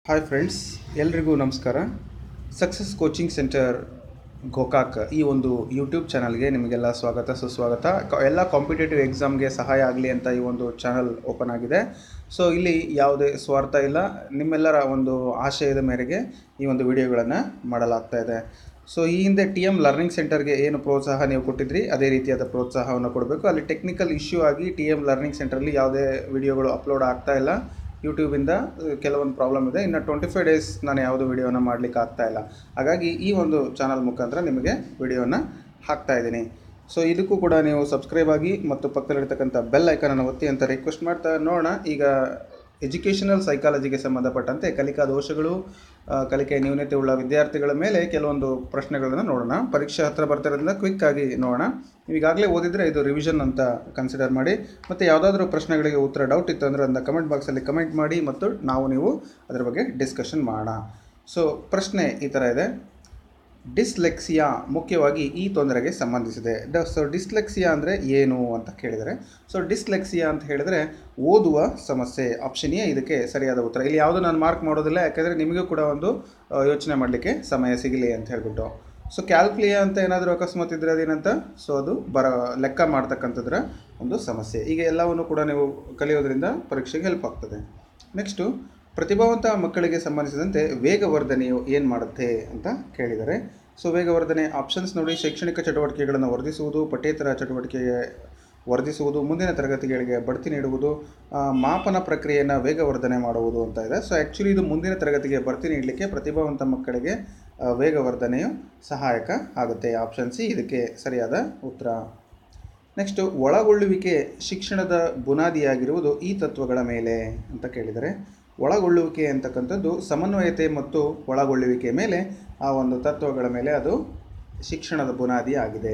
hi friends ಎಲ್ರಿಗೂ ನಮಸ್ಕಾರ success coaching centre Gokak ಈ ಒಂದು ಯೂಟ್ಯೂಬ್ ಚಾನಲ್ಗೆ ನಿಮಗೆಲ್ಲ ಸ್ವಾಗತ ಸುಸ್ವಾಗತ ಕ- ಎಲ್ಲ ಕಾಂಪಿಟೇಟಿವ್ ಎಕ್ಸಾಮ್ಗೆ ಸಹಾಯ ಆಗಲಿ ಅಂತ ಈ ಒಂದು ಚಾನಲ್ ಓಪನ್ ಆಗಿದೆ ಸೊ ಇಲ್ಲಿ ಯಾವುದೇ ಸ್ವಾರ್ಥ ಇಲ್ಲ ನಿಮ್ಮೆಲ್ಲರ ಒಂದು ಆಶಯದ ಮೇರೆಗೆ ಈ ಒಂದು ವಿಡಿಯೋಗಳನ್ನು ಮಾಡಲಾಗ್ತಾ ಇದೆ ಸೊ ಈ ಹಿಂದೆ ಟಿ ಎಮ್ ಲರ್ನಿಂಗ್ ಸೆಂಟರ್ಗೆ ಏನು ಪ್ರೋತ್ಸಾಹ ನೀವು ಕೊಟ್ಟಿದ್ರಿ ಅದೇ ರೀತಿಯಾದ ಪ್ರೋತ್ಸಾಹವನ್ನು ಕೊಡಬೇಕು ಅಲ್ಲಿ ಟೆಕ್ನಿಕಲ್ ಇಶ್ಯೂ ಆಗಿ ಟಿ ಎಮ್ ಲರ್ನಿಂಗ್ ಸೆಂಟರಲ್ಲಿ ಯಾವುದೇ ವಿಡಿಯೋಗಳು ಅಪ್ಲೋಡ್ ಆಗ್ತಾ ಇಲ್ಲ ಯೂಟ್ಯೂಬಿಂದ ಅಹ್, ಕೆಲವೊಂದು ಪ್ರಾಬ್ಲಮ್ ಇದೆ ಇನ್ನು ಟ್ವೆಂಟಿ ಫೈವ್ ಡೇಸ್ ನಾನು ಯಾವುದೋ ವಿಡಿಯೋನ ಮಾಡಲಿಕ್ಕೆ ಆಗ್ತಾ ಇಲ್ಲ ಹಾಗಾಗಿ ಈ ಒಂದು ಚಾನಲ್ ಮುಖಾಂತರ ನಿಮಗೆ ವಿಡಿಯೋನ ಹಾಕ್ತಾ ಇದ್ದೀನಿ ಸೊ ಇದಕ್ಕೂ ಕೂಡ ನೀವು ಸಬ್ಸ್ಕ್ರೈಬ್ ಆಗಿ ಮತ್ತು ಪಕ್ಕದಲ್ಲಿರ್ತಕ್ಕಂಥ ಬೆಲ್ ಐಕನನ್ನು ಒತ್ತಿ ಅಂತ ರಿಕ್ವೆಸ್ಟ್ ಮಾಡ್ತಾ ನೋಡೋಣ ಈಗ ಎಜುಕೇಷನಲ್ ಸೈಕಾಲಜಿಗೆ ಸಂಬಂಧಪಟ್ಟಂತೆ ಕಲಿಕಾ ದೋಷಗಳು ಆ, ಕಲಿಕೆ ನ್ಯೂನತೆ ಉಳ್ಳ ವಿದ್ಯಾರ್ಥಿಗಳ ಮೇಲೆ ಕೆಲವೊಂದು ಪ್ರಶ್ನೆಗಳನ್ನು ನೋಡೋಣ ಪರೀಕ್ಷೆ ಹತ್ರ ಬರ್ತಿರೋದ್ರಿಂದ ಕ್ವಿಕ್ ಆಗಿ ನೋಡೋಣ ನೀವು ಈಗಾಗಲೇ ಓದಿದರೆ ಇದು ರಿವಿಷನ್ ಅಂತ ಕನ್ಸಿಡರ್ ಮಾಡಿ ಮತ್ತು ಯಾವುದಾದ್ರೂ ಪ್ರಶ್ನೆಗಳಿಗೆ ಉತ್ತರ ಡೌಟ್ ಇತ್ತು ಅಂದರೆ ಅದನ್ನ ಕಮೆಂಟ್ ಬಾಕ್ಸಲ್ಲಿ ಕಮೆಂಟ್ ಮಾಡಿ ಮತ್ತು ನಾವು ನೀವು ಅದರ ಬಗ್ಗೆ ಡಿಸ್ಕಷನ್ ಮಾಡೋಣ ಸೊ ಪ್ರಶ್ನೆ ಈ ಥರ ಇದೆ ಡಿಸ್ಲೆಕ್ಸಿಯಾ ಮುಖ್ಯವಾಗಿ ಈ ತೊಂದರೆಗೆ ಸಂಬಂಧಿಸಿದೆ ಡ ಸೊ ಡಿಸ್ಲೆಕ್ಸಿಯಾ ಅಂದರೆ ಏನು ಅಂತ ಕೇಳಿದರೆ ಸೊ ಡಿಸ್ಲೆಕ್ಸಿಯಾ ಅಂತ ಹೇಳಿದರೆ ಓದುವ ಸಮಸ್ಯೆ ಆಪ್ಷನ್ ಎ ಇದಕ್ಕೆ ಸರಿಯಾದ ಉತ್ತರ ಇಲ್ಲಿ ಯಾವುದು ನಾನು ಮಾರ್ಕ್ ಮಾಡೋದಿಲ್ಲ ಯಾಕೆಂದರೆ ನಿಮಗೂ ಕೂಡ ಒಂದು ಆ, ಯೋಚನೆ ಮಾಡಲಿಕ್ಕೆ ಸಮಯ ಸಿಗಲಿ ಅಂತ ಹೇಳ್ಬಿಟ್ಟು ಸೊ ಕ್ಯಾಲ್ಕುಲಿಯಾ ಅಂತ ಏನಾದರೂ ಅಕಸ್ಮಾತ್ ಇದ್ರೆ ಅದೇನಂತ ಸೊ ಅದು ಬರ ಲೆಕ್ಕ ಮಾಡ್ತಕ್ಕಂಥದ್ರ ಒಂದು ಸಮಸ್ಯೆ ಈಗ ಎಲ್ಲವನ್ನು ಕೂಡ ನೀವು ಕಲಿಯೋದ್ರಿಂದ ಪರೀಕ್ಷೆಗೆ ಹೆಲ್ಪ್ ಆಗ್ತದೆ ನೆಕ್ಸ್ಟು ಪ್ರತಿಭಾವಂತ ಮಕ್ಕಳಿಗೆ ಸಂಬಂಧಿಸಿದಂತೆ ವೇಗವರ್ಧನೆಯು ಏನು ಮಾಡುತ್ತೆ ಅಂತ ಕೇಳಿದ್ದಾರೆ ಸೊ ವೇಗವರ್ಧನೆ ಆಪ್ಷನ್ಸ್ ನೋಡಿ ಶೈಕ್ಷಣಿಕ ಚಟುವಟಿಕೆಗಳನ್ನು ವರ್ಧಿಸುವುದು ಪಠ್ಯೇತರ ಚಟುವಟಿಕೆಗೆ ವರ್ಧಿಸುವುದು ಮುಂದಿನ ತರಗತಿಗಳಿಗೆ ಬಡ್ತಿ ನೀಡುವುದು ಆ, ಮಾಪನ ಪ್ರಕ್ರಿಯೆಯನ್ನು ವೇಗವರ್ಧನೆ ಮಾಡುವುದು ಅಂತ ಇದೆ ಸೊ ಆ್ಯಕ್ಚುಲಿ ಇದು ಮುಂದಿನ ತರಗತಿಗೆ ಬಡ್ತಿ ನೀಡಲಿಕ್ಕೆ ಪ್ರತಿಭಾವಂತ ಮಕ್ಕಳಿಗೆ ಆ, ವೇಗವರ್ಧನೆಯು ಸಹಾಯಕ ಆಗುತ್ತೆ ಆಪ್ಷನ್ ಸಿ ಇದಕ್ಕೆ ಸರಿಯಾದ ಉತ್ತರ ನೆಕ್ಸ್ಟು ಒಳಗೊಳ್ಳುವಿಕೆ ಶಿಕ್ಷಣದ ಬುನಾದಿಯಾಗಿರುವುದು ಈ ತತ್ವಗಳ ಮೇಲೆ ಅಂತ ಕೇಳಿದರೆ ಒಳಗೊಳ್ಳುವಿಕೆ ಅಂತಕ್ಕಂಥದ್ದು ಸಮನ್ವಯತೆ ಮತ್ತು ಒಳಗೊಳ್ಳುವಿಕೆ ಮೇಲೆ ಆ ಒಂದು ತತ್ವಗಳ ಮೇಲೆ ಅದು ಶಿಕ್ಷಣದ ಬುನಾದಿ ಆಗಿದೆ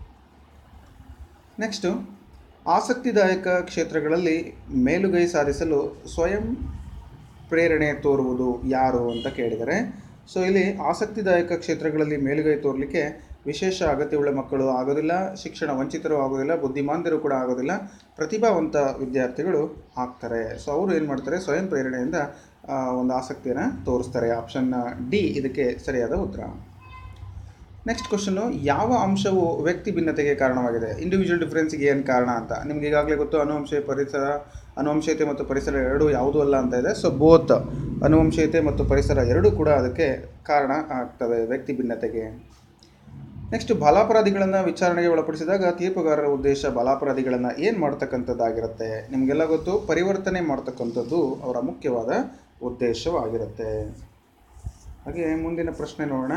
ನೆಕ್ಸ್ಟು ಆಸಕ್ತಿದಾಯಕ ಕ್ಷೇತ್ರಗಳಲ್ಲಿ ಮೇಲುಗೈ ಸಾಧಿಸಲು ಸ್ವಯಂ ಪ್ರೇರಣೆ ತೋರುವುದು ಯಾರು ಅಂತ ಕೇಳಿದರೆ ಸೊ ಇಲ್ಲಿ ಆಸಕ್ತಿದಾಯಕ ಕ್ಷೇತ್ರಗಳಲ್ಲಿ ಮೇಲುಗೈ ತೋರಲಿಕ್ಕೆ ವಿಶೇಷ ಅಗತ್ಯವುಳ್ಳ ಮಕ್ಕಳು ಆಗೋದಿಲ್ಲ ಶಿಕ್ಷಣ ವಂಚಿತರು ಆಗೋದಿಲ್ಲ ಬುದ್ಧಿಮಾಂದ್ಯರು ಕೂಡ ಆಗೋದಿಲ್ಲ ಪ್ರತಿಭಾವಂತ ವಿದ್ಯಾರ್ಥಿಗಳು ಆಗ್ತಾರೆ ಸೊ ಅವರು ಏನು ಮಾಡ್ತಾರೆ ಸ್ವಯಂ ಪ್ರೇರಣೆಯಿಂದ ಆ, ಒಂದು ಆಸಕ್ತಿಯನ್ನು ತೋರಿಸ್ತಾರೆ ಆಪ್ಷನ್ ಡಿ ಇದಕ್ಕೆ ಸರಿಯಾದ ಉತ್ತರ ನೆಕ್ಸ್ಟ್ ಕ್ವಶನ್ನು ಯಾವ ಅಂಶವು ವ್ಯಕ್ತಿ ಭಿನ್ನತೆಗೆ ಕಾರಣವಾಗಿದೆ ಇಂಡಿವಿಜುವಲ್ ಡಿಫ್ರೆನ್ಸ್ಗೆ ಏನು ಕಾರಣ ಅಂತ ನಿಮ್ಗೆ ಈಗಾಗಲೇ ಗೊತ್ತು ಅನುವಂಶ ಪರಿಸರ ಅನುವಂಶೀಯತೆ ಮತ್ತು ಪರಿಸರ ಎರಡೂ ಯಾವುದೂ ಅಲ್ಲ ಅಂತ ಇದೆ ಸೊ ಬೋತ್ ಅನುವಂಶೀಯತೆ ಮತ್ತು ಪರಿಸರ ಎರಡೂ ಕೂಡ ಅದಕ್ಕೆ ಕಾರಣ ಆಗ್ತವೆ ವ್ಯಕ್ತಿ ಭಿನ್ನತೆಗೆ ನೆಕ್ಸ್ಟ್ ಬಾಲಾಪರಾಧಿಗಳನ್ನು ವಿಚಾರಣೆಗೆ ಒಳಪಡಿಸಿದಾಗ ತೀರ್ಪುಗಾರರ ಉದ್ದೇಶ ಬಾಲಾಪರಾಧಿಗಳನ್ನು ಏನು ಮಾಡ್ತಕ್ಕಂಥದ್ದಾಗಿರುತ್ತೆ ನಿಮಗೆಲ್ಲ ಗೊತ್ತು ಪರಿವರ್ತನೆ ಮಾಡ್ತಕ್ಕಂಥದ್ದು ಅವರ ಮುಖ್ಯವಾದ ಉದ್ದೇಶವಾಗಿರುತ್ತೆ ಹಾಗೆ ಮುಂದಿನ ಪ್ರಶ್ನೆ ನೋಡೋಣ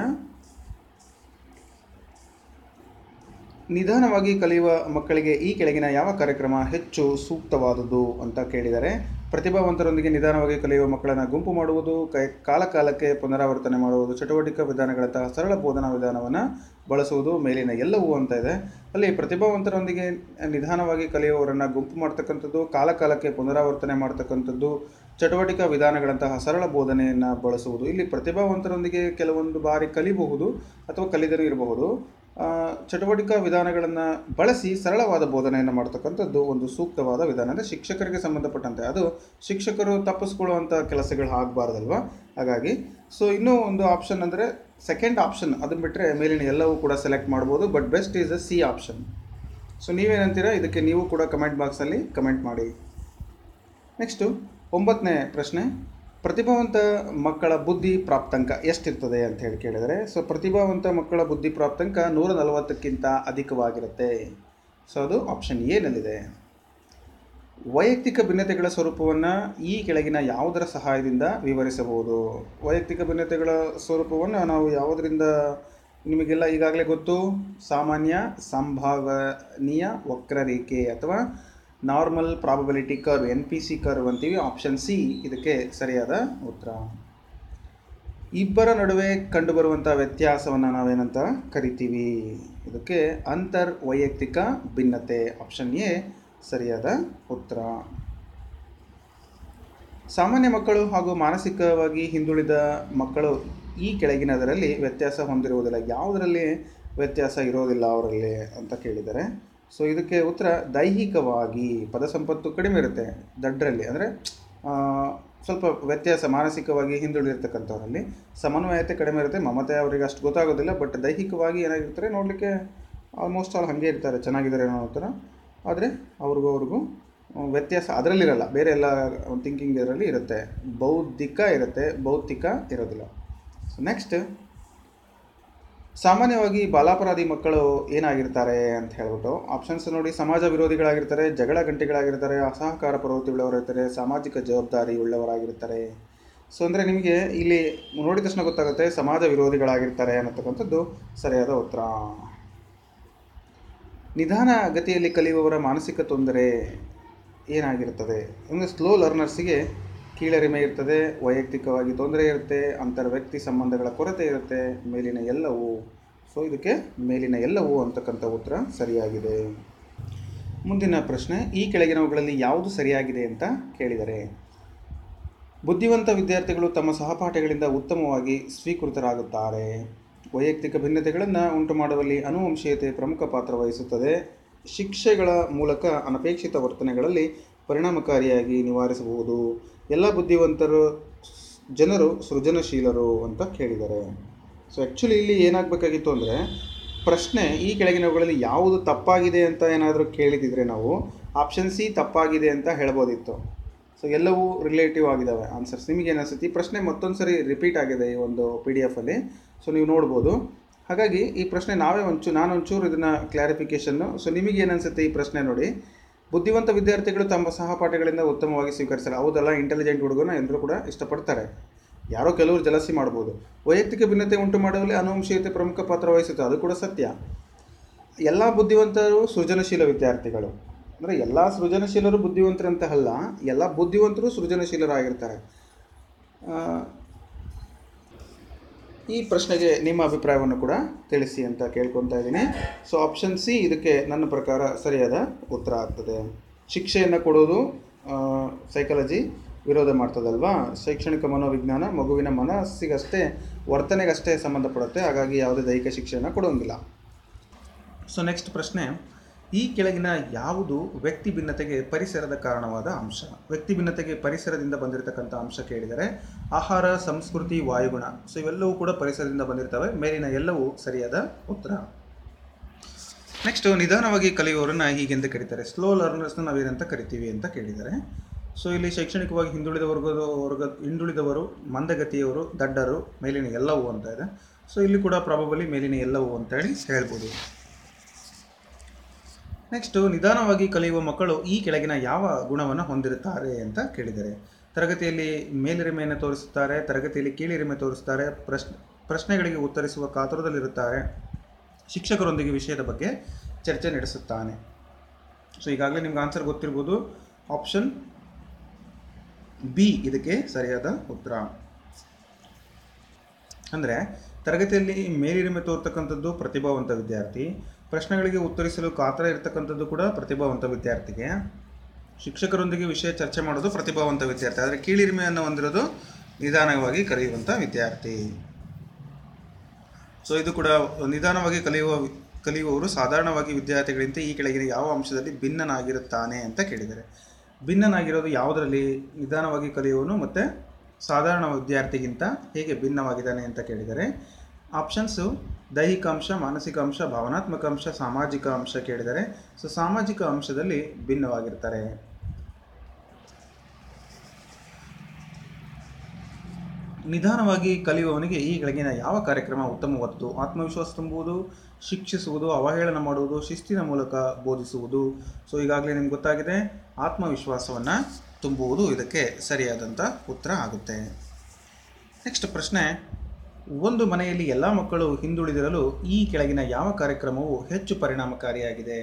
ನಿಧಾನವಾಗಿ ಕಲಿಯುವ ಮಕ್ಕಳಿಗೆ ಈ ಕೆಳಗಿನ ಯಾವ ಕಾರ್ಯಕ್ರಮ ಹೆಚ್ಚು ಸೂಕ್ತವಾದುದು ಅಂತ ಕೇಳಿದರೆ ಪ್ರತಿಭಾವಂತರೊಂದಿಗೆ ನಿಧಾನವಾಗಿ ಕಲಿಯುವ ಮಕ್ಕಳನ್ನು ಗುಂಪು ಮಾಡುವುದು ಕೈ ಕಾಲ ಕಾಲಕ್ಕೆ ಪುನರಾವರ್ತನೆ ಮಾಡುವುದು ಚಟುವಟಿಕಾ ವಿಧಾನಗಳಂತಹ ಸರಳ ಬೋಧನಾ ವಿಧಾನವನ್ನು ಬಳಸುವುದು ಮೇಲಿನ ಎಲ್ಲವೂ ಅಂತ ಇದೆ ಅಲ್ಲಿ ಪ್ರತಿಭಾವಂತರೊಂದಿಗೆ ನಿಧಾನವಾಗಿ ಕಲಿಯುವವರನ್ನು ಗುಂಪು ಮಾಡ್ತಕ್ಕಂಥದ್ದು ಕಾಲ ಕಾಲಕ್ಕೆ ಪುನರಾವರ್ತನೆ ಮಾಡ್ತಕ್ಕಂಥದ್ದು ಚಟುವಟಿಕಾ ವಿಧಾನಗಳಂತಹ ಸರಳ ಬೋಧನೆಯನ್ನು ಬಳಸುವುದು ಇಲ್ಲಿ ಪ್ರತಿಭಾವಂತರೊಂದಿಗೆ ಕೆಲವೊಂದು ಬಾರಿ ಕಲಿಬಹುದು ಅಥವಾ ಕಲಿದರೂ ಇರಬಹುದು ಆ, ಚಟುವಟಿಕಾ ವಿಧಾನಗಳನ್ನು ಬಳಸಿ ಸರಳವಾದ ಬೋಧನೆಯನ್ನು ಮಾಡ್ತಕ್ಕಂಥದ್ದು ಒಂದು ಸೂಕ್ತವಾದ ವಿಧಾನ ಅಂದರೆ ಶಿಕ್ಷಕರಿಗೆ ಸಂಬಂಧಪಟ್ಟಂತೆ ಅದು ಶಿಕ್ಷಕರು ತಪ್ಪಿಸ್ಕೊಳ್ಳುವಂಥ ಕೆಲಸಗಳು ಆಗಬಾರ್ದಲ್ವ ಹಾಗಾಗಿ ಸೊ ಇನ್ನೂ ಒಂದು ಆಪ್ಷನ್ ಅಂದರೆ ಸೆಕೆಂಡ್ ಆಪ್ಷನ್ ಅದನ್ನು ಬಿಟ್ಟರೆ ಮೇಲಿನ ಎಲ್ಲವೂ ಕೂಡ ಸೆಲೆಕ್ಟ್ ಮಾಡ್ಬೋದು but best is a C option so ನೀವೇನಂತೀರಾ ಇದಕ್ಕೆ ನೀವು ಕೂಡ ಕಮೆಂಟ್ ಬಾಕ್ಸಲ್ಲಿ ಕಮೆಂಟ್ ಮಾಡಿ ನೆಕ್ಸ್ಟು ಒಂಬತ್ತನೇ ಪ್ರಶ್ನೆ ಪ್ರತಿಭಾವಂತ ಮಕ್ಕಳ ಬುದ್ಧಿ ಪ್ರಾಪ್ತಾಂಕ ಎಷ್ಟಿರ್ತದೆ ಅಂತ ಹೇಳಿ ಕೇಳಿದರೆ ಸೊ ಪ್ರತಿಭಾವಂತ ಮಕ್ಕಳ ಬುದ್ಧಿ ಪ್ರಾಪ್ತಾಂಕ ನೂರ ನಲವತ್ತಕ್ಕಿಂತ ಅಧಿಕವಾಗಿರುತ್ತೆ ಸೊ ಅದು ಆಪ್ಷನ್ ಏನಲ್ಲಿದೆ ವೈಯಕ್ತಿಕ ಭಿನ್ನತೆಗಳ ಸ್ವರೂಪವನ್ನು ಈ ಕೆಳಗಿನ ಯಾವುದರ ಸಹಾಯದಿಂದ ವಿವರಿಸಬಹುದು ವೈಯಕ್ತಿಕ ಭಿನ್ನತೆಗಳ ಸ್ವರೂಪವನ್ನು ನಾವು ಯಾವುದರಿಂದ ನಿಮಗೆಲ್ಲ ಈಗಾಗಲೇ ಗೊತ್ತು ಸಾಮಾನ್ಯ ಸಂಭಾವನೀಯ ವಕ್ರರೇಖೆ ಅಥವಾ normal probability curve N P C curve ಅಂತೀವಿ ಆಪ್ಷನ್ ಸಿ ಇದಕ್ಕೆ ಸರಿಯಾದ ಉತ್ತರ ಇಬ್ಬರ ನಡುವೆ ಕಂಡುಬರುವಂಥ ವ್ಯತ್ಯಾಸವನ್ನು ನಾವೇನಂತ ಕರಿತೀವಿ ಇದಕ್ಕೆ ಅಂತರ್ ವೈಯಕ್ತಿಕ ಭಿನ್ನತೆ ಆಪ್ಷನ್ ಎ ಸರಿಯಾದ ಉತ್ತರ ಸಾಮಾನ್ಯ ಮಕ್ಕಳು ಹಾಗೂ ಮಾನಸಿಕವಾಗಿ ಹಿಂದುಳಿದ ಮಕ್ಕಳು ಈ ಕೆಳಗಿನದರಲ್ಲಿ ವ್ಯತ್ಯಾಸ ಹೊಂದಿರುವುದಿಲ್ಲ ಯಾವುದರಲ್ಲಿ ವ್ಯತ್ಯಾಸ ಇರೋದಿಲ್ಲ ಅವರಲ್ಲಿ ಅಂತ ಕೇಳಿದ್ದಾರೆ ಸೊ ಇದಕ್ಕೆ ಉತ್ತರ ದೈಹಿಕವಾಗಿ ಪದ ಸಂಪತ್ತು ಕಡಿಮೆ ಇರುತ್ತೆ ದಡ್ಡರಲ್ಲಿ ಅಂದರೆ ಸ್ವಲ್ಪ ವ್ಯತ್ಯಾಸ ಮಾನಸಿಕವಾಗಿ ಹಿಂದುಳಿದಿರ್ತಕ್ಕಂಥವರಲ್ಲಿ ಸಮನ್ವಯತೆ ಕಡಿಮೆ ಇರುತ್ತೆ ಮಮತೆ ಅವರಿಗೆ ಅಷ್ಟು ಗೊತ್ತಾಗೋದಿಲ್ಲ ಬಟ್ ದೈಹಿಕವಾಗಿ ಏನಾಗಿರ್ತಾರೆ ನೋಡಲಿಕ್ಕೆ ಆಲ್ಮೋಸ್ಟ್ ಆಲ್ ಹಾಗೆ ಇರ್ತಾರೆ ಚೆನ್ನಾಗಿದ್ದಾರೆ ಅನ್ನೋ ಥರ ಆದರೆ ಅವ್ರಿಗೂ ಅವ್ರಿಗೂ ವ್ಯತ್ಯಾಸ ಅದರಲ್ಲಿರಲ್ಲ ಬೇರೆ ಎಲ್ಲ ಥಿಂಕಿಂಗ್ ಇದರಲ್ಲಿ ಇರುತ್ತೆ ಬೌದ್ಧಿಕ ಇರುತ್ತೆ ಭೌತಿಕ ಇರೋದಿಲ್ಲ ಸೊ ನೆಕ್ಸ್ಟ್ ಸಾಮಾನ್ಯವಾಗಿ ಬಾಲಾಪರಾಧಿ ಮಕ್ಕಳು ಏನಾಗಿರ್ತಾರೆ ಅಂತ ಹೇಳ್ಬಿಟ್ಟು ಆಪ್ಷನ್ಸ್ ನೋಡಿ ಸಮಾಜ ವಿರೋಧಿಗಳಾಗಿರ್ತಾರೆ ಜಗಳ ಗಂಟೆಗಳಾಗಿರ್ತಾರೆ ಅಸಹಕಾರ ಪ್ರವೃತ್ತಿಯುಳ್ಳವರಿರ್ತಾರೆ ಸಾಮಾಜಿಕ ಜವಾಬ್ದಾರಿ ಉಳ್ಳವರಾಗಿರ್ತಾರೆ ಸೊ ಅಂದರೆ ನಿಮಗೆ ಇಲ್ಲಿ ನೋಡಿದ ತಕ್ಷಣ ಗೊತ್ತಾಗುತ್ತೆ ಸಮಾಜ ವಿರೋಧಿಗಳಾಗಿರ್ತಾರೆ ಅನ್ನತಕ್ಕಂಥದ್ದು ಸರಿಯಾದ ಉತ್ತರ ನಿಧಾನ ಗತಿಯಲ್ಲಿ ಕಲಿಯುವವರ ಮಾನಸಿಕ ತೊಂದರೆ ಏನಾಗಿರ್ತದೆ ಅಂದರೆ ಸ್ಲೋ ಲರ್ನರ್ಸಿಗೆ ಕೀಳರಿಮೆ ಇರ್ತದೆ ವೈಯಕ್ತಿಕವಾಗಿ ತೊಂದರೆ ಇರುತ್ತೆ ಅಂತರ್ ವ್ಯಕ್ತಿ ಸಂಬಂಧಗಳ ಕೊರತೆ ಇರುತ್ತೆ ಮೇಲಿನ ಎಲ್ಲವೂ ಸೊ ಇದಕ್ಕೆ ಮೇಲಿನ ಎಲ್ಲವೂ ಅಂತಕ್ಕಂಥ ಉತ್ತರ ಸರಿಯಾಗಿದೆ ಮುಂದಿನ ಪ್ರಶ್ನೆ ಈ ಕೆಳಗಿನವುಗಳಲ್ಲಿ ಯಾವುದು ಸರಿಯಾಗಿದೆ ಅಂತ ಕೇಳಿದರೆ ಬುದ್ಧಿವಂತ ವಿದ್ಯಾರ್ಥಿಗಳು ತಮ್ಮ ಸಹಪಾಠಿಗಳಿಂದ ಉತ್ತಮವಾಗಿ ಸ್ವೀಕೃತರಾಗುತ್ತಾರೆ ವೈಯಕ್ತಿಕ ಭಿನ್ನತೆಗಳನ್ನು ಉಂಟು ಮಾಡುವಲ್ಲಿ ಅನುವಂಶೀಯತೆ ಪ್ರಮುಖ ಪಾತ್ರ ವಹಿಸುತ್ತದೆ ಶಿಕ್ಷೆಗಳ ಮೂಲಕ ಅನಪೇಕ್ಷಿತ ವರ್ತನೆಗಳಲ್ಲಿ ಪರಿಣಾಮಕಾರಿಯಾಗಿ ನಿವಾರಿಸಬಹುದು ಎಲ್ಲ ಬುದ್ಧಿವಂತರು ಜನರು ಸೃಜನಶೀಲರು ಅಂತ ಕೇಳಿದ್ದಾರೆ ಸೊ ಆ್ಯಕ್ಚುಲಿ ಇಲ್ಲಿ ಏನಾಗಬೇಕಾಗಿತ್ತು ಅಂದರೆ ಪ್ರಶ್ನೆ ಈ ಕೆಳಗಿನವುಗಳಲ್ಲಿ ಯಾವುದು ತಪ್ಪಾಗಿದೆ ಅಂತ ಏನಾದರೂ ಕೇಳಿದಿದ್ರೆ ನಾವು ಆಪ್ಷನ್ ಸಿ ತಪ್ಪಾಗಿದೆ ಅಂತ ಹೇಳ್ಬೋದಿತ್ತು ಸೊ ಎಲ್ಲವೂ ರಿಲೇಟಿವ್ ಆಗಿದ್ದಾವೆ ಆನ್ಸರ್ಸ್ ನಿಮಗೆ ಏನಿಸುತ್ತೆ ಈ ಪ್ರಶ್ನೆ ಮತ್ತೊಂದು ಸರಿ ರಿಪೀಟ್ ಆಗಿದೆ ಈ ಒಂದು ಪಿ ಡಿ ಎಫಲ್ಲಿ ಸೊ ನೀವು ನೋಡ್ಬೋದು ಹಾಗಾಗಿ ಈ ಪ್ರಶ್ನೆ ನಾವೇ ಒಂಚೂರು ನಾನು ಒಂಚೂರು ಇದನ್ನು ಕ್ಲಾರಿಫಿಕೇಷನ್ನು ಸೊ ನಿಮಗೆ ಏನನ್ಸುತ್ತೆ ಈ ಪ್ರಶ್ನೆ ನೋಡಿ ಬುದ್ಧಿವಂತ ವಿದ್ಯಾರ್ಥಿಗಳು ತಮ್ಮ ಸಹಪಾಠಿಗಳಿಂದ ಉತ್ತಮವಾಗಿ ಸ್ವೀಕರಿಸಲ್ಲ ಹೌದಲ್ಲ ಇಂಟೆಲಿಜೆಂಟ್ ಹುಡುಗನ ಎಲ್ಲರೂ ಕೂಡ ಇಷ್ಟಪಡ್ತಾರೆ ಯಾರೋ ಕೆಲವರು ಜಲಸಿ ಮಾಡ್ಬೋದು ವೈಯಕ್ತಿಕ ಭಿನ್ನತೆ ಉಂಟು ಮಾಡುವಲ್ಲಿ ಅನುವಂಶೀಯತೆ ಪ್ರಮುಖ ಪಾತ್ರ ವಹಿಸುತ್ತೆ ಅದು ಕೂಡ ಸತ್ಯ ಎಲ್ಲ ಬುದ್ಧಿವಂತರು ಸೃಜನಶೀಲ ವಿದ್ಯಾರ್ಥಿಗಳು ಅಂದರೆ ಎಲ್ಲ ಸೃಜನಶೀಲರು ಬುದ್ಧಿವಂತರಂತ ಅಲ್ಲ ಎಲ್ಲ ಬುದ್ಧಿವಂತರು ಸೃಜನಶೀಲರಾಗಿರ್ತಾರೆ ಆ, ಈ ಪ್ರಶ್ನೆಗೆ ನಿಮ್ಮ ಅಭಿಪ್ರಾಯವನ್ನು ಕೂಡ ತಿಳಿಸಿ ಅಂತ ಕೇಳ್ಕೊತಾ ಇದ್ದೀನಿ ಸೊ ಆಪ್ಷನ್ ಸಿ ಇದಕ್ಕೆ ನನ್ನ ಪ್ರಕಾರ ಸರಿಯಾದ ಉತ್ತರ ಆಗ್ತದೆ ಶಿಕ್ಷೆಯನ್ನು ಕೊಡೋದು ಸೈಕಾಲಜಿ ವಿರೋಧ ಮಾಡ್ತದಲ್ವಾ ಶೈಕ್ಷಣಿಕ ಮನೋವಿಜ್ಞಾನ ಮಗುವಿನ ಮನಸ್ಸಿಗಷ್ಟೇ ವರ್ತನೆಗಷ್ಟೇ ಸಂಬಂಧಪಡುತ್ತೆ ಹಾಗಾಗಿ ಯಾವುದೇ ದೈಹಿಕ ಶಿಕ್ಷೆಯನ್ನು ಕೊಡೋಂಗಿಲ್ಲ ಸೊ ನೆಕ್ಸ್ಟ್ ಪ್ರಶ್ನೆ ಈ ಕೆಳಗಿನ ಯಾವುದು ವ್ಯಕ್ತಿ ಭಿನ್ನತೆಗೆ ಪರಿಸರದ ಕಾರಣವಾದ ಅಂಶ ವ್ಯಕ್ತಿ ಭಿನ್ನತೆಗೆ ಪರಿಸರದಿಂದ ಬಂದಿರತಕ್ಕಂಥ ಅಂಶ ಕೇಳಿದರೆ ಆಹಾರ ಸಂಸ್ಕೃತಿ ವಾಯುಗುಣ ಸೊ ಇವೆಲ್ಲವೂ ಕೂಡ ಪರಿಸರದಿಂದ ಬಂದಿರ್ತವೆ ಮೇಲಿನ ಎಲ್ಲವೂ ಸರಿಯಾದ ಉತ್ತರ ನೆಕ್ಸ್ಟ್ ನಿಧಾನವಾಗಿ ಕಲಿಯುವವರನ್ನ ಹೀಗೆಂದು ಕರೀತಾರೆ ಸ್ಲೋ ಲರ್ನರ್ಸ್ನ ನಾವೇನಂತ ಕರಿತೀವಿ ಅಂತ ಕೇಳಿದ್ದಾರೆ ಸೊ ಇಲ್ಲಿ ಶೈಕ್ಷಣಿಕವಾಗಿ ಹಿಂದುಳಿದ ವರ್ಗದ ವರ್ಗ ಹಿಂದುಳಿದವರು ಮಂದಗತಿಯವರು ದಡ್ಡರು ಮೇಲಿನ ಎಲ್ಲವೂ ಅಂತ ಇದೆ ಸೊ ಇಲ್ಲಿ ಕೂಡ ಪ್ರಾಬಬಲಿ ಮೇಲಿನ ಎಲ್ಲವೂ ಅಂತೇಳಿ ಹೇಳ್ಬೋದು ನೆಕ್ಸ್ಟ್ ನಿಧಾನವಾಗಿ ಕಲಿಯುವ ಮಕ್ಕಳು ಈ ಕೆಳಗಿನ ಯಾವ ಗುಣವನ್ನು ಹೊಂದಿರುತ್ತಾರೆ ಅಂತ ಕೇಳಿದ್ದಾರೆ ತರಗತಿಯಲ್ಲಿ ಮೇಲಿರಿಮೆಯನ್ನು ತೋರಿಸುತ್ತಾರೆ ತರಗತಿಯಲ್ಲಿ ಕೀಳಿರಿಮೆ ತೋರಿಸುತ್ತಾರೆ ಪ್ರಶ್ನೆ ಪ್ರಶ್ನೆಗಳಿಗೆ ಉತ್ತರಿಸುವ ಕಾತುರದಲ್ಲಿರುತ್ತಾರೆ ಶಿಕ್ಷಕರೊಂದಿಗೆ ವಿಷಯದ ಬಗ್ಗೆ ಚರ್ಚೆ ನಡೆಸುತ್ತಾನೆ ಸೊ ಈಗಾಗಲೇ ನಿಮ್ಗೆ ಆನ್ಸರ್ ಗೊತ್ತಿರ್ಬೋದು ಆಪ್ಷನ್ ಬಿ ಇದಕ್ಕೆ ಸರಿಯಾದ ಉತ್ತರ ಅಂದರೆ ತರಗತಿಯಲ್ಲಿ ಮೇಲಿರಿಮೆ ತೋರ್ತಕ್ಕಂಥದ್ದು ಪ್ರತಿಭಾವಂತ ವಿದ್ಯಾರ್ಥಿ ಪ್ರಶ್ನೆಗಳಿಗೆ ಉತ್ತರಿಸಲು ಕಾತರ ಇರತಕ್ಕಂಥದ್ದು ಕೂಡ ಪ್ರತಿಭಾವಂತ ವಿದ್ಯಾರ್ಥಿಗೆ ಶಿಕ್ಷಕರೊಂದಿಗೆ ವಿಷಯ ಚರ್ಚೆ ಮಾಡೋದು ಪ್ರತಿಭಾವಂತ ವಿದ್ಯಾರ್ಥಿ ಆದರೆ ಕೀಳಿರಿಮೆಯನ್ನು ಹೊಂದಿರೋದು ನಿಧಾನವಾಗಿ ಕಲಿಯುವಂಥ ವಿದ್ಯಾರ್ಥಿ ಸೊ ಇದು ಕೂಡ ನಿಧಾನವಾಗಿ ಕಲಿಯುವ ಕಲಿಯುವವರು ಸಾಧಾರಣವಾಗಿ ವಿದ್ಯಾರ್ಥಿಗಳಿಂದ ಈ ಕೆಳಗಿನ ಯಾವ ಅಂಶದಲ್ಲಿ ಭಿನ್ನನಾಗಿರುತ್ತಾನೆ ಅಂತ ಕೇಳಿದ್ದಾರೆ ಭಿನ್ನನಾಗಿರೋದು ಯಾವುದರಲ್ಲಿ ನಿಧಾನವಾಗಿ ಕಲಿಯುವವನು ಮತ್ತು ಸಾಧಾರಣ ವಿದ್ಯಾರ್ಥಿಗಿಂತ ಹೇಗೆ ಭಿನ್ನವಾಗಿದ್ದಾನೆ ಅಂತ ಕೇಳಿದರೆ ಆಪ್ಷನ್ಸು ದೈಹಿಕ ಅಂಶ ಮಾನಸಿಕ ಅಂಶ ಭಾವನಾತ್ಮಕ ಅಂಶ ಸಾಮಾಜಿಕ ಅಂಶ ಕೇಳಿದರೆ ಸೊ ಸಾಮಾಜಿಕ ಅಂಶದಲ್ಲಿ ಭಿನ್ನವಾಗಿರ್ತಾರೆ ನಿಧಾನವಾಗಿ ಕಲಿಯುವವನಿಗೆ ಈ ಕೆಳಗಿನ ಯಾವ ಕಾರ್ಯಕ್ರಮ ಉತ್ತಮವಾದದ್ದು ಆತ್ಮವಿಶ್ವಾಸ ತುಂಬುವುದು ಶಿಕ್ಷಿಸುವುದು ಅವಹೇಳನ ಮಾಡುವುದು ಶಿಸ್ತಿನ ಮೂಲಕ ಬೋಧಿಸುವುದು ಸೊ ಈಗಾಗಲೇ ನಿಮ್ಗೆ ಗೊತ್ತಾಗಿದೆ ಆತ್ಮವಿಶ್ವಾಸವನ್ನು ತುಂಬುವುದು ಇದಕ್ಕೆ ಸರಿಯಾದಂಥ ಉತ್ತರ ಆಗುತ್ತೆ ನೆಕ್ಸ್ಟ್ ಪ್ರಶ್ನೆ ಒಂದು ಮನೆಯಲ್ಲಿ ಎಲ್ಲ ಮಕ್ಕಳು ಹಿಂದುಳಿದಿರಲು ಈ ಕೆಳಗಿನ ಯಾವ ಕಾರ್ಯಕ್ರಮವು ಹೆಚ್ಚು ಪರಿಣಾಮಕಾರಿಯಾಗಿದೆ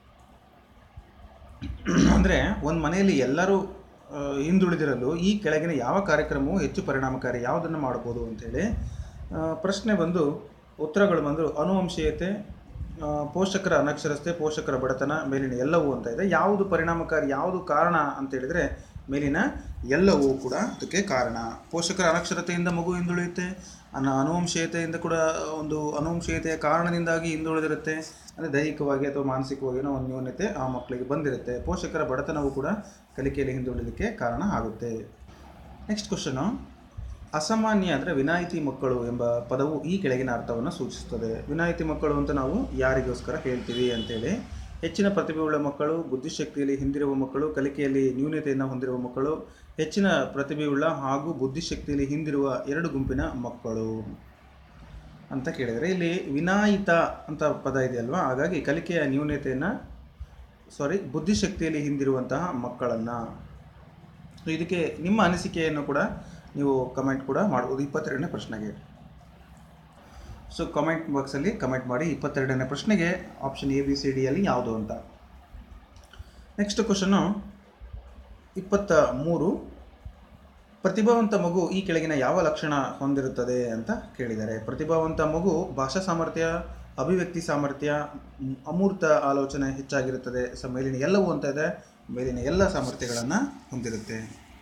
ಅಂದರೆ ಒಂದು ಮನೆಯಲ್ಲಿ ಎಲ್ಲರೂ ಆ, ಹಿಂದುಳಿದಿರಲು ಈ ಕೆಳಗಿನ ಯಾವ ಕಾರ್ಯಕ್ರಮವು ಹೆಚ್ಚು ಪರಿಣಾಮಕಾರಿ ಯಾವುದನ್ನು ಮಾಡ್ಬೋದು ಅಂತೇಳಿ ಆ, ಪ್ರಶ್ನೆ ಬಂದು ಉತ್ತರಗಳು ಬಂದು ಅನುವಂಶೀಯತೆ ಆ, ಪೋಷಕರ ಅನಕ್ಷರತೆ ಪೋಷಕರ ಬಡತನ ಮೇಲಿನ ಎಲ್ಲವೂ ಅಂತ ಇದೆ ಯಾವುದು ಪರಿಣಾಮಕಾರಿ ಯಾವುದು ಕಾರಣ ಅಂತ ಹೇಳಿದರೆ ಮೇಲಿನ ಎಲ್ಲವೂ ಕೂಡ ಅದಕ್ಕೆ ಕಾರಣ ಪೋಷಕರ ಅನಕ್ಷರತೆಯಿಂದ ಮಗು ಹಿಂದುಳಿಯುತ್ತೆ ಅನ ಅನುವಂಶೀಯತೆಯಿಂದ ಕೂಡ ಒಂದು ಅನುವಂಶೀಯತೆಯ ಕಾರಣದಿಂದಾಗಿ ಹಿಂದುಳಿದಿರುತ್ತೆ ಅಂದರೆ ದೈಹಿಕವಾಗಿ ಅಥವಾ ಮಾನಸಿಕವಾಗಿ ಏನೋ ಒಂದು ನ್ಯೂನತೆ ಆ ಮಕ್ಕಳಿಗೆ ಬಂದಿರುತ್ತೆ ಪೋಷಕರ ಬಡತನವು ಕೂಡ ಕಲಿಕೆಯಲ್ಲಿ ಹಿಂದುಳಿಲಿಕ್ಕೆ ಕಾರಣ ಆಗುತ್ತೆ ನೆಕ್ಸ್ಟ್ ಕ್ವಶನು ಅಸಾಮಾನ್ಯ ಅಂದರೆ ವಿನಾಯಿತಿ ಮಕ್ಕಳು ಎಂಬ ಪದವು ಈ ಕೆಳಗಿನ ಅರ್ಥವನ್ನು ಸೂಚಿಸುತ್ತದೆ ವಿನಾಯಿತಿ ಮಕ್ಕಳು ಅಂತ ನಾವು ಯಾರಿಗೋಸ್ಕರ ಹೇಳ್ತೀವಿ ಅಂತೇಳಿ ಹೆಚ್ಚಿನ ಪ್ರತಿಭೆಯುಳ್ಳ ಮಕ್ಕಳು ಬುದ್ಧಿಶಕ್ತಿಯಲ್ಲಿ ಹಿಂದಿರುವ ಮಕ್ಕಳು ಕಲಿಕೆಯಲ್ಲಿ ನ್ಯೂನತೆಯನ್ನು ಹೊಂದಿರುವ ಮಕ್ಕಳು ಹೆಚ್ಚಿನ ಪ್ರತಿಭೆಯುಳ್ಳ ಹಾಗೂ ಬುದ್ಧಿಶಕ್ತಿಯಲ್ಲಿ ಹಿಂದಿರುವ ಎರಡು ಗುಂಪಿನ ಮಕ್ಕಳು ಅಂತ ಕೇಳಿದರೆ ಇಲ್ಲಿ ವಿನಾಯಿತ ಅಂತ ಪದ ಇದೆಯಲ್ವಾ ಹಾಗಾಗಿ ಕಲಿಕೆಯ ನ್ಯೂನತೆಯನ್ನು ಸಾರಿ ಬುದ್ಧಿಶಕ್ತಿಯಲ್ಲಿ ಹಿಂದಿರುವಂತಹ ಮಕ್ಕಳನ್ನು ಸೊ ಇದಕ್ಕೆ ನಿಮ್ಮ ಅನಿಸಿಕೆಯನ್ನು ಕೂಡ ನೀವು ಕಮೆಂಟ್ ಕೂಡ ಮಾಡ್ಬೋದು ಇಪ್ಪತ್ತೆರಡನೇ ಪ್ರಶ್ನೆಗೆ ಸೊ ಕಮೆಂಟ್ ಬಾಕ್ಸಲ್ಲಿ ಕಮೆಂಟ್ ಮಾಡಿ ಇಪ್ಪತ್ತೆರಡನೇ ಪ್ರಶ್ನೆಗೆ ಆಪ್ಷನ್ ಎ ಬಿ ಸಿ ಡಿಯಲ್ಲಿ ಯಾವುದು ಅಂತ ನೆಕ್ಸ್ಟ್ ಕ್ವಶನು ಇಪ್ಪತ್ತ ಮೂರು ಪ್ರತಿಭಾವಂತ ಮಗು ಈ ಕೆಳಗಿನ ಯಾವ ಲಕ್ಷಣ ಹೊಂದಿರುತ್ತದೆ ಅಂತ ಕೇಳಿದ್ದಾರೆ ಪ್ರತಿಭಾವಂತ ಮಗು ಭಾಷಾ ಸಾಮರ್ಥ್ಯ ಅಭಿವ್ಯಕ್ತಿ ಸಾಮರ್ಥ್ಯ ಮ್, ಅಮೂರ್ತ ಆಲೋಚನೆ ಹೆಚ್ಚಾಗಿರುತ್ತದೆ ಸೊ ಮೇಲಿನ ಎಲ್ಲವೂ ಅಂತ ಇದೆ ಮೇಲಿನ ಎಲ್ಲ ಸಾಮರ್ಥ್ಯಗಳನ್ನು ಹೊಂದಿರುತ್ತೆ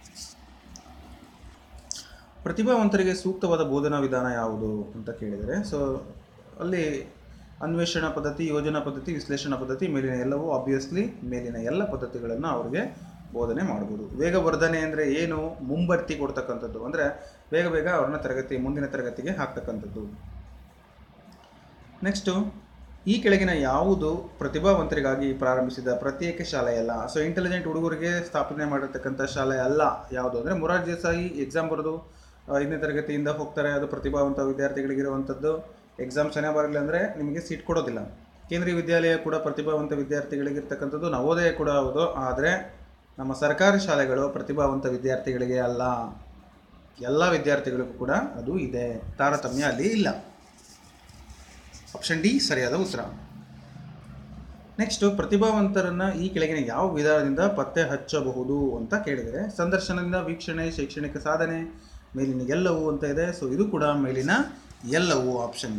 ಪ್ರತಿಭಾವಂತರಿಗೆ ಸೂಕ್ತವಾದ ಬೋಧನಾ ವಿಧಾನ ಯಾವುದು ಅಂತ ಕೇಳಿದರೆ ಸೊ ಅಲ್ಲಿ ಅನ್ವೇಷಣಾ ಪದ್ಧತಿ ಯೋಜನಾ ಪದ್ಧತಿ ವಿಶ್ಲೇಷಣಾ ಪದ್ಧತಿ ಮೇಲಿನ ಎಲ್ಲವೂ ಆಬ್ವಿಯಸ್ಲಿ ಮೇಲಿನ ಎಲ್ಲ ಪದ್ಧತಿಗಳನ್ನು ಅವ್ರಿಗೆ ಬೋಧನೆ ಮಾಡ್ಬೋದು ವೇಗವರ್ಧನೆ ಅಂದರೆ ಏನು ಮುಂಬರ್ತಿ ಕೊಡ್ತಕ್ಕಂಥದ್ದು ಅಂದರೆ ಬೇಗ ಬೇಗ ಅವ್ರನ್ನ ತರಗತಿ ಮುಂದಿನ ತರಗತಿಗೆ ಹಾಕ್ತಕ್ಕಂಥದ್ದು ನೆಕ್ಸ್ಟು ಈ ಕೆಳಗಿನ ಯಾವುದು ಪ್ರತಿಭಾವಂತರಿಗಾಗಿ ಪ್ರಾರಂಭಿಸಿದ ಪ್ರತ್ಯೇಕ ಶಾಲೆಯಲ್ಲ ಸೊ ಇಂಟೆಲಿಜೆಂಟ್ ಹುಡುಗರಿಗೆ ಸ್ಥಾಪನೆ ಮಾಡಿರ್ತಕ್ಕಂಥ ಶಾಲೆ ಅಲ್ಲ ಯಾವುದು ಅಂದರೆ ಮೊರಾರ್ಜಿ ದೇಸಾಯಿ ಎಕ್ಸಾಮ್ ಬರೆದು ಐದನೇ ತರಗತಿಯಿಂದ ಹೋಗ್ತಾರೆ ಅದು ಪ್ರತಿಭಾವಂತ ವಿದ್ಯಾರ್ಥಿಗಳಿಗಿರುವಂಥದ್ದು ಎಕ್ಸಾಮ್ ಚೆನ್ನಾಗಿ ಬರಲಿಲ್ಲ ಅಂದರೆ ನಿಮಗೆ ಸೀಟ್ ಕೊಡೋದಿಲ್ಲ ಕೇಂದ್ರೀಯ ವಿದ್ಯಾಲಯ ಕೂಡ ಪ್ರತಿಭಾವಂತ ವಿದ್ಯಾರ್ಥಿಗಳಿಗಿರ್ತಕ್ಕಂಥದ್ದು ನವೋದಯ ಕೂಡ ಹೌದು ಆದರೆ ನಮ್ಮ ಸರ್ಕಾರಿ ಶಾಲೆಗಳು ಪ್ರತಿಭಾವಂತ ವಿದ್ಯಾರ್ಥಿಗಳಿಗೆ ಅಲ್ಲ ಎಲ್ಲ ವಿದ್ಯಾರ್ಥಿಗಳಿಗೂ ಕೂಡ ಅದು ಇದೆ ತಾರತಮ್ಯ ಅಲ್ಲಿ ಇಲ್ಲ ಆಪ್ಷನ್ ಡಿ ಸರಿಯಾದ ಉತ್ತರ ನೆಕ್ಸ್ಟು ಪ್ರತಿಭಾವಂತರನ್ನ ಈ ಕೆಳಗಿನ ಯಾವ ವಿಧಾನದಿಂದ ಪತ್ತೆ ಹಚ್ಚಬಹುದು ಅಂತ ಕೇಳಿದರೆ ಸಂದರ್ಶನದಿಂದ ವೀಕ್ಷಣೆ ಶೈಕ್ಷಣಿಕ ಸಾಧನೆ ಮೇಲಿನ ಎಲ್ಲವೂ ಅಂತ ಇದೆ ಸೊ ಇದು ಕೂಡ ಮೇಲಿನ ಎಲ್ಲವೂ ಆಪ್ಷನ್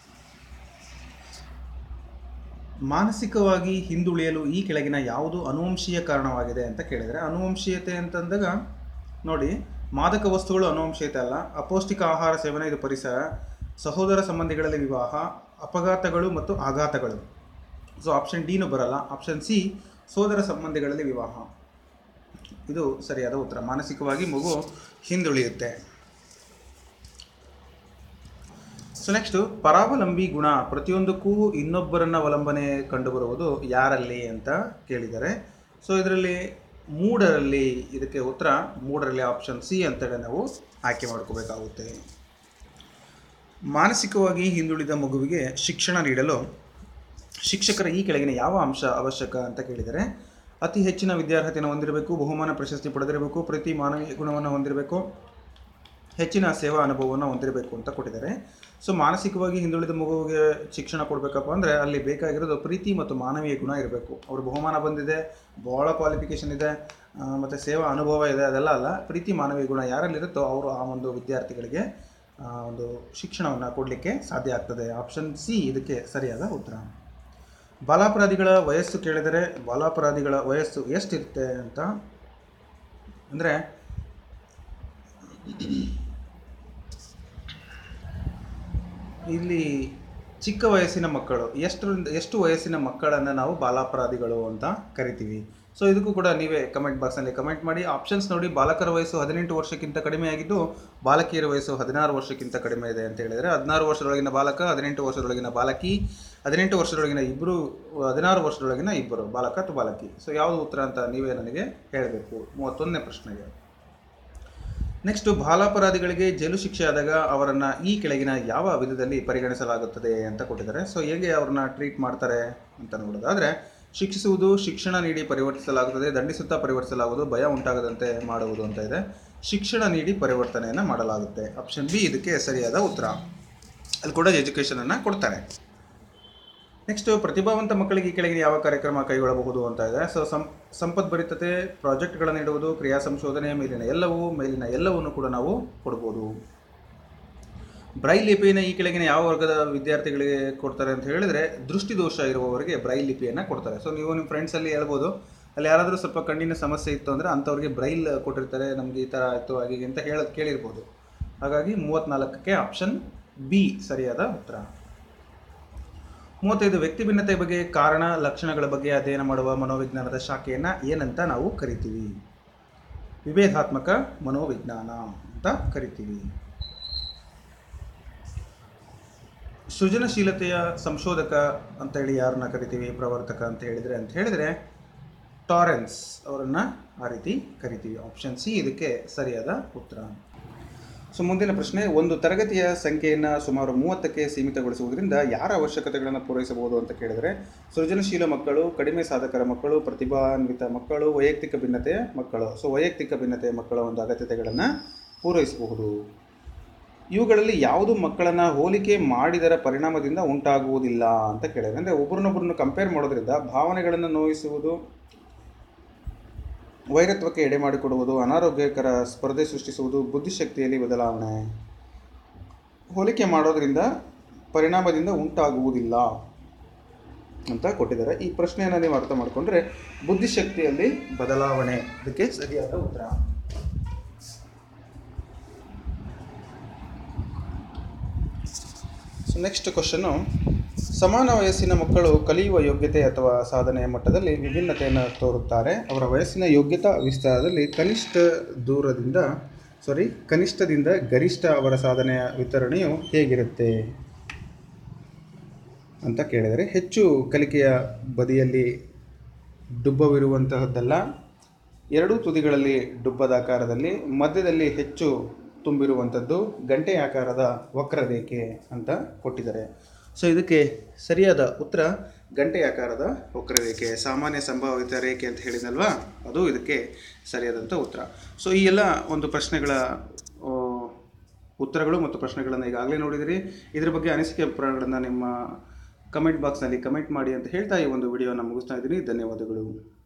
ಮಾನಸಿಕವಾಗಿ ಹಿಂದುಳಿಯಲು ಈ ಕೆಳಗಿನ ಯಾವುದು ಅನುವಂಶೀಯ ಕಾರಣವಾಗಿದೆ ಅಂತ ಕೇಳಿದರೆ ಅನುವಂಶೀಯತೆ ಅಂತಂದಾಗ ನೋಡಿ ಮಾದಕ ವಸ್ತುಗಳು ಅನುವಂಶೀಯತೆ ಅಲ್ಲ ಅಪೌಷ್ಟಿಕ ಆಹಾರ ಸೇವನೆ ಇದು ಪರಿಸರ ಸಹೋದರ ಸಂಬಂಧಿಗಳಲ್ಲಿ ವಿವಾಹ ಅಪಘಾತಗಳು ಮತ್ತು ಆಘಾತಗಳು ಸೊ ಆಪ್ಷನ್ ಡಿನೂ ಬರಲ್ಲ ಆಪ್ಷನ್ ಸಿ ಸೋದರ ಸಂಬಂಧಿಗಳಲ್ಲಿ ವಿವಾಹ ಇದು ಸರಿಯಾದ ಉತ್ತರ ಮಾನಸಿಕವಾಗಿ ಮಗು ಹಿಂದುಳಿಯುತ್ತೆ ಸೊ ನೆಕ್ಸ್ಟು ಪರಾವಲಂಬಿ ಗುಣ ಪ್ರತಿಯೊಂದಕ್ಕೂ ಇನ್ನೊಬ್ಬರನ್ನ ಅವಲಂಬನೆ ಕಂಡುಬರುವುದು ಯಾರಲ್ಲಿ ಅಂತ ಕೇಳಿದ್ದಾರೆ ಸೊ ಇದರಲ್ಲಿ ಮೂಡರಲ್ಲಿ ಇದಕ್ಕೆ ಉತ್ತರ ಮೂಡರಲ್ಲಿ ಆಪ್ಷನ್ ಸಿ ಅಂತೇಳಿ ನಾವು ಆಯ್ಕೆ ಮಾಡ್ಕೋಬೇಕಾಗುತ್ತೆ ಮಾನಸಿಕವಾಗಿ ಹಿಂದುಳಿದ ಮಗುವಿಗೆ ಶಿಕ್ಷಣ ನೀಡಲು ಶಿಕ್ಷಕರ ಈ ಕೆಳಗಿನ ಯಾವ ಅಂಶ ಅವಶ್ಯಕ ಅಂತ ಕೇಳಿದರೆ ಅತಿ ಹೆಚ್ಚಿನ ವಿದ್ಯಾರ್ಹತೆಯನ್ನು ಹೊಂದಿರಬೇಕು ಬಹುಮಾನ ಪ್ರಶಸ್ತಿ ಪಡೆದಿರಬೇಕು ಪ್ರತಿ ಮಾನವೀಯ ಗುಣವನ್ನು ಹೊಂದಿರಬೇಕು ಹೆಚ್ಚಿನ ಸೇವಾ ಅನುಭವವನ್ನು ಹೊಂದಿರಬೇಕು ಅಂತ ಕೊಟ್ಟಿದ್ದಾರೆ ಸೊ ಮಾನಸಿಕವಾಗಿ ಹಿಂದುಳಿದ ಮಗುವಿಗೆ ಶಿಕ್ಷಣ ಕೊಡಬೇಕಪ್ಪ ಅಂದರೆ ಅಲ್ಲಿ ಬೇಕಾಗಿರೋದು ಪ್ರೀತಿ ಮತ್ತು ಮಾನವೀಯ ಗುಣ ಇರಬೇಕು ಅವ್ರ ಬಹುಮಾನ ಬಂದಿದೆ ಭಾಳ ಕ್ವಾಲಿಫಿಕೇಷನ್ ಇದೆ ಆ, ಮತ್ತು ಸೇವಾ ಅನುಭವ ಇದೆ ಅದೆಲ್ಲ ಅಲ್ಲ ಪ್ರೀತಿ ಮಾನವೀಯ ಗುಣ ಯಾರಲ್ಲಿರುತ್ತೋ ಅವರು ಆ ಒಂದು ವಿದ್ಯಾರ್ಥಿಗಳಿಗೆ ಆ, ಒಂದು ಶಿಕ್ಷಣವನ್ನು ಕೊಡಲಿಕ್ಕೆ ಸಾಧ್ಯ ಆಗ್ತದೆ ಆಪ್ಷನ್ ಸಿ ಇದಕ್ಕೆ ಸರಿಯಾದ ಉತ್ತರ ಬಾಲಾಪರಾಧಿಗಳ ವಯಸ್ಸು ಕೇಳಿದರೆ ಬಾಲಾಪರಾಧಿಗಳ ವಯಸ್ಸು ಎಷ್ಟಿರುತ್ತೆ ಅಂತ ಅಂದರೆ ಇಲ್ಲಿ ಚಿಕ್ಕ ವಯಸ್ಸಿನ ಮಕ್ಕಳು ಎಷ್ಟರಿಂದ ಎಷ್ಟು ವಯಸ್ಸಿನ ಮಕ್ಕಳನ್ನು ನಾವು ಬಾಲಾಪರಾಧಿಗಳು ಅಂತ ಕರಿತೀವಿ ಸೊ ಇದಕ್ಕೂ ಕೂಡ ನೀವೇ ಕಮೆಂಟ್ ಬಾಕ್ಸ್ನಲ್ಲಿ ಕಮೆಂಟ್ ಮಾಡಿ ಆಪ್ಷನ್ಸ್ ನೋಡಿ ಬಾಲಕರ ವಯಸ್ಸು ಹದಿನೆಂಟು ವರ್ಷಕ್ಕಿಂತ ಕಡಿಮೆಯಾಗಿದ್ದು ಬಾಲಕಿಯರ ವಯಸ್ಸು ಹದಿನಾರು ವರ್ಷಕ್ಕಿಂತ ಕಡಿಮೆ ಇದೆ ಅಂತ ಹೇಳಿದರೆ ಹದಿನಾರು ವರ್ಷದೊಳಗಿನ ಬಾಲಕ ಹದಿನೆಂಟು ವರ್ಷದೊಳಗಿನ ಬಾಲಕಿ ಹದಿನೆಂಟು ವರ್ಷದೊಳಗಿನ ಇಬ್ಬರು ಹದಿನಾರು ವರ್ಷದೊಳಗಿನ ಇಬ್ಬರು ಬಾಲಕ ಅಥವಾ ಬಾಲಕಿ ಸೊ ಯಾವುದು ಉತ್ತರ ಅಂತ ನೀವೇ ನನಗೆ ಹೇಳಬೇಕು ಮೂವತ್ತೊಂದನೇ ಪ್ರಶ್ನೆಗೆ ನೆಕ್ಸ್ಟ್ ಬಾಲಾಪರಾಧಿಗಳಿಗೆ ಜೈಲು ಶಿಕ್ಷೆ ಆದಾಗ ಅವರನ್ನು ಈ ಕೆಳಗಿನ ಯಾವ ವಿಧದಲ್ಲಿ ಪರಿಗಣಿಸಲಾಗುತ್ತದೆ ಅಂತ ಕೊಟ್ಟಿದ್ದಾರೆ ಸೊ ಹೇಗೆ ಅವ್ರನ್ನ ಟ್ರೀಟ್ ಮಾಡ್ತಾರೆ ಅಂತ ನೋಡೋದಾದರೆ ಶಿಕ್ಷಿಸುವುದು ಶಿಕ್ಷಣ ನೀಡಿ ಪರಿವರ್ತಿಸಲಾಗುತ್ತದೆ ದಂಡಿಸುತ್ತಾ ಪರಿವರ್ತಿಸಲಾಗುವುದು ಭಯ ಉಂಟಾಗದಂತೆ ಮಾಡುವುದು ಅಂತ ಇದೆ ಶಿಕ್ಷಣ ನೀಡಿ ಪರಿವರ್ತನೆಯನ್ನು ಮಾಡಲಾಗುತ್ತೆ ಆಪ್ಷನ್ ಬಿ ಇದಕ್ಕೆ ಸರಿಯಾದ ಉತ್ತರ ಅಲ್ಲಿ ಕೂಡ ಎಜುಕೇಷನನ್ನು ಕೊಡ್ತಾರೆ ನೆಕ್ಸ್ಟ್ ಪ್ರತಿಭಾವಂತ ಮಕ್ಕಳಿಗೆ ಈ ಕೆಳಗಿನ ಯಾವ ಕಾರ್ಯಕ್ರಮ ಕೈಗೊಳ್ಳಬಹುದು ಅಂತ ಇದೆ ಸೊ ಸಂ ಸಂಪದ್ಭರಿತತೆ ಪ್ರಾಜೆಕ್ಟ್ಗಳನ್ನು ನೀಡುವುದು ಕ್ರಿಯಾ ಸಂಶೋಧನೆ ಮೇಲಿನ ಎಲ್ಲವೂ ಮೇಲಿನ ಎಲ್ಲವನ್ನು ಕೂಡ ನಾವು ಕೊಡ್ಬೋದು ಬ್ರೈಲ್ ಲಿಪಿಯನ್ನು ಈ ಕೆಳಗಿನ ಯಾವ ವರ್ಗದ ವಿದ್ಯಾರ್ಥಿಗಳಿಗೆ ಕೊಡ್ತಾರೆ ಅಂತ ಹೇಳಿದ್ರೆ ದೃಷ್ಟಿದೋಷ ಇರುವವರಿಗೆ ಬ್ರೈಲ್ ಲಿಪಿಯನ್ನು ಕೊಡ್ತಾರೆ ಸೊ ನೀವು ನಿಮ್ಮ ಫ್ರೆಂಡ್ಸಲ್ಲಿ ಹೇಳ್ಬೋದು ಅಲ್ಲಿ ಯಾರಾದರೂ ಸ್ವಲ್ಪ ಕಣ್ಣಿನ ಸಮಸ್ಯೆ ಇತ್ತು ಅಂದರೆ ಅಂಥವ್ರಿಗೆ ಬ್ರೈಲ್ ಕೊಟ್ಟಿರ್ತಾರೆ ನಮಗೆ ಈ ಥರ ಆಯಿತು ಹಾಗೆ ಹೀಗೆ ಅಂತ ಹೇಳೋದು ಕೇಳಿರ್ಬೋದು ಹಾಗಾಗಿ ಮೂವತ್ತ್ನಾಲ್ಕಕ್ಕೆ ಆಪ್ಷನ್ ಬಿ ಸರಿಯಾದ ಉತ್ತರ ಮೂವತ್ತೈದು ವ್ಯಕ್ತಿ ಭಿನ್ನತೆ ಬಗ್ಗೆ ಕಾರಣ ಲಕ್ಷಣಗಳ ಬಗ್ಗೆ ಅಧ್ಯಯನ ಮಾಡುವ ಮನೋವಿಜ್ಞಾನದ ಶಾಖೆಯನ್ನು ಏನಂತ ನಾವು ಕರಿತೀವಿ ವಿಭೇದಾತ್ಮಕ ಮನೋವಿಜ್ಞಾನ ಅಂತ ಕರಿತೀವಿ ಸೃಜನಶೀಲತೆಯ ಸಂಶೋಧಕ ಅಂತ ಹೇಳಿ ಯಾರನ್ನ ಕರಿತೀವಿ ಪ್ರವರ್ತಕ ಅಂತ ಹೇಳಿದರೆ ಅಂತ ಹೇಳಿದರೆ ಟಾರೆನ್ಸ್ ಅವರನ್ನು ಆ ರೀತಿ ಕರಿತೀವಿ ಆಪ್ಷನ್ ಸಿ ಇದಕ್ಕೆ ಸರಿಯಾದ ಉತ್ತರ ಸೊ ಮುಂದಿನ ಪ್ರಶ್ನೆ ಒಂದು ತರಗತಿಯ ಸಂಖ್ಯೆಯನ್ನು ಸುಮಾರು ಮೂವತ್ತಕ್ಕೆ ಸೀಮಿತಗೊಳಿಸುವುದರಿಂದ ಯಾರ ಅವಶ್ಯಕತೆಗಳನ್ನು ಪೂರೈಸಬಹುದು ಅಂತ ಕೇಳಿದರೆ ಸೃಜನಶೀಲ ಮಕ್ಕಳು ಕಡಿಮೆ ಸಾಧಕರ ಮಕ್ಕಳು ಪ್ರತಿಭಾನ್ವಿತ ಮಕ್ಕಳು ವೈಯಕ್ತಿಕ ಭಿನ್ನತೆಯ ಮಕ್ಕಳು ಸೊ ವೈಯಕ್ತಿಕ ಭಿನ್ನತೆಯ ಮಕ್ಕಳ ಒಂದು ಅಗತ್ಯತೆಗಳನ್ನು ಪೂರೈಸಬಹುದು ಇವುಗಳಲ್ಲಿ ಯಾವುದು ಮಕ್ಕಳನ್ನು ಹೋಲಿಕೆ ಮಾಡಿದರ ಪರಿಣಾಮದಿಂದ ಉಂಟಾಗುವುದಿಲ್ಲ ಅಂತ ಕೇಳಿದ್ರೆ ಅಂದರೆ ಒಬ್ಬರನ್ನೊಬ್ಬರನ್ನು ಕಂಪೇರ್ ಮಾಡೋದ್ರಿಂದ ಭಾವನೆಗಳನ್ನು ನೋಯಿಸುವುದು ವೈರತ್ವಕ್ಕೆ ಎಡೆ ಮಾಡಿಕೊಡುವುದು ಅನಾರೋಗ್ಯಕರ ಸ್ಪರ್ಧೆ ಸೃಷ್ಟಿಸುವುದು ಬುದ್ಧಿಶಕ್ತಿಯಲ್ಲಿ ಬದಲಾವಣೆ ಹೋಲಿಕೆ ಮಾಡೋದ್ರಿಂದ ಪರಿಣಾಮದಿಂದ ಉಂಟಾಗುವುದಿಲ್ಲ ಅಂತ ಕೊಟ್ಟಿದ್ದಾರೆ ಈ ಪ್ರಶ್ನೆಯನ್ನು ನೀವು ಅರ್ಥ ಮಾಡಿಕೊಂಡ್ರೆ ಬುದ್ಧಿಶಕ್ತಿಯಲ್ಲಿ ಬದಲಾವಣೆ ಇದಕ್ಕೆ ಸರಿಯಾದ ಉತ್ತರ ಸೊ ನೆಕ್ಸ್ಟ್ ಕ್ವಶನ್ನು ಸಮಾನ ವಯಸ್ಸಿನ ಮಕ್ಕಳು ಕಲಿಯುವ ಯೋಗ್ಯತೆ ಅಥವಾ ಸಾಧನೆಯ ಮಟ್ಟದಲ್ಲಿ ವಿಭಿನ್ನತೆಯನ್ನು ತೋರುತ್ತಾರೆ ಅವರ ವಯಸ್ಸಿನ ಯೋಗ್ಯತಾ ವಿಸ್ತಾರದಲ್ಲಿ ಕನಿಷ್ಠ ದೂರದಿಂದ ಸಾರಿ ಕನಿಷ್ಠದಿಂದ ಗರಿಷ್ಠ ಅವರ ಸಾಧನೆಯ ವಿತರಣೆಯು ಹೇಗಿರುತ್ತೆ ಅಂತ ಕೇಳಿದರೆ ಹೆಚ್ಚು ಕಲಿಕೆಯ ಬದಿಯಲ್ಲಿ ಡುಬ್ಬವಿರುವಂತಹದ್ದಲ್ಲ ಎರಡೂ ತುದಿಗಳಲ್ಲಿ ಡುಬ್ಬದ ಆಕಾರದಲ್ಲಿ ಮಧ್ಯದಲ್ಲಿ ಹೆಚ್ಚು ತುಂಬಿರುವಂಥದ್ದು ಗಂಟೆ ಆಕಾರದ ವಕ್ರರೇಖೆ ಅಂತ ಕೊಟ್ಟಿದ್ದಾರೆ ಸೊ ಇದಕ್ಕೆ ಸರಿಯಾದ ಉತ್ತರ ಗಂಟೆ ಆಕಾರದ ವಕ್ರರೇಖೆ ಸಾಮಾನ್ಯ ಸಂಭಾವಿತ ರೇಖೆ ಅಂತ ಹೇಳಿದಲ್ವಾ ಅದು ಇದಕ್ಕೆ ಸರಿಯಾದಂಥ ಉತ್ತರ ಸೊ ಈ ಎಲ್ಲ ಒಂದು ಪ್ರಶ್ನೆಗಳ ಆ, ಉತ್ತರಗಳು ಮತ್ತು ಪ್ರಶ್ನೆಗಳನ್ನು ಈಗಾಗಲೇ ನೋಡಿದಿರಿ ಇದ್ರ ಬಗ್ಗೆ ಅನಿಸಿಕೆ ಅಭಿಪ್ರಾಯಗಳನ್ನು ನಿಮ್ಮ ಕಮೆಂಟ್ ಬಾಕ್ಸ್ನಲ್ಲಿ ಕಮೆಂಟ್ ಮಾಡಿ ಅಂತ ಹೇಳ್ತಾ ಈ ಒಂದು ವಿಡಿಯೋನ ಮುಗಿಸ್ತಾ ಇದ್ದೀನಿ ಧನ್ಯವಾದಗಳು